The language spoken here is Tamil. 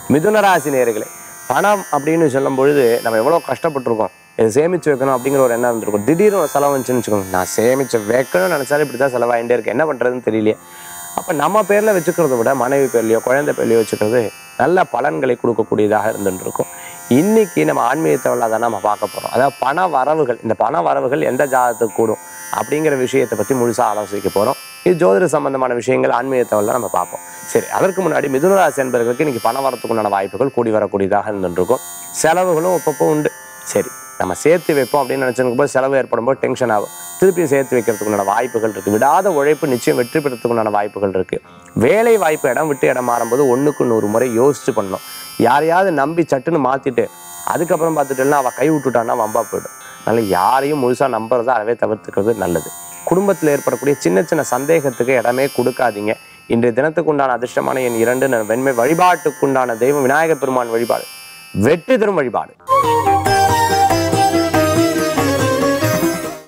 மிதுனராசி நேர்களே பணம் அப்படின்னு சொல்லும் பொழுது நம்ம எவ்வளோ கஷ்டப்பட்டிருக்கோம் இதை சேமிச்சு வைக்கணும் அப்படிங்கிற ஒரு எண்ணம் இருந்திருக்கும் திடீர்னு ஒரு செலவு வந்துச்சுன்னு வச்சுக்கோங்க நான் சேமிச்சு வைக்கணும்னு நினச்சாலும் இப்படி தான் செலவாகிட்டே இருக்கு என்ன பண்ணுறதுன்னு தெரியலையே அப்போ நம்ம பேரில் வச்சுக்கிறத விட மனைவி பேர்லையோ குழந்தை பேர்லையோ வச்சுக்கிறது நல்ல பலன்களை கொடுக்கக்கூடியதாக இருந்துட்டு இருக்கும் இன்னைக்கு நம்ம ஆன்மீகத்தை தான் நம்ம பார்க்க போகிறோம் அதாவது பண வரவுகள் இந்த பண வரவுகள் எந்த ஜாதகத்துக்கு கூடும் அப்படிங்கிற விஷயத்தை பற்றி முழுசாக ஆலோசிக்க போகிறோம் இது ஜோதிட சம்பந்தமான விஷயங்கள் ஆன்மீகத்தை நம்ம பார்ப்போம் சரி அதற்கு முன்னாடி மிதுனராசி என்பவர்களுக்கு இன்னைக்கு பணம் வரத்துக்கு உண்டான வாய்ப்புகள் கூடி வரக்கூடியதாக இருந்துட்டு இருக்கும் செலவுகளும் அப்பப்போ உண்டு சரி நம்ம சேர்த்து வைப்போம் அப்படின்னு நினச்சிருக்கும் போது செலவு ஏற்படும் போது டென்ஷன் ஆகும் திருப்பி சேர்த்து வைக்கிறதுக்குண்டான வாய்ப்புகள் இருக்குது விடாத உழைப்பு நிச்சயம் வெற்றி பெறத்துக்குண்டான வாய்ப்புகள் இருக்குது வேலை வாய்ப்பு இடம் விட்டு இடம் மாறும்போது ஒன்றுக்கு நூறு முறை யோசிச்சு பண்ணணும் யாரையாவது நம்பி சட்டுன்னு மாற்றிட்டு அதுக்கப்புறம் பார்த்துட்டேன்னா அவள் கை விட்டுட்டான்னா வம்பா போயிடும் அதனால் யாரையும் முழுசாக நம்புறதை அறவே தவிர்த்துக்கிறது நல்லது குடும்பத்தில் ஏற்படக்கூடிய சின்ன சின்ன சந்தேகத்துக்கு இடமே கொடுக்காதீங்க இன்றைய தினத்துக்கு உண்டான அதிர்ஷ்டமான என் இரண்டு வெண்மை வழிபாட்டுக்குண்டான தெய்வம் விநாயகப் பெருமான் வழிபாடு வெற்றி தரும் வழிபாடு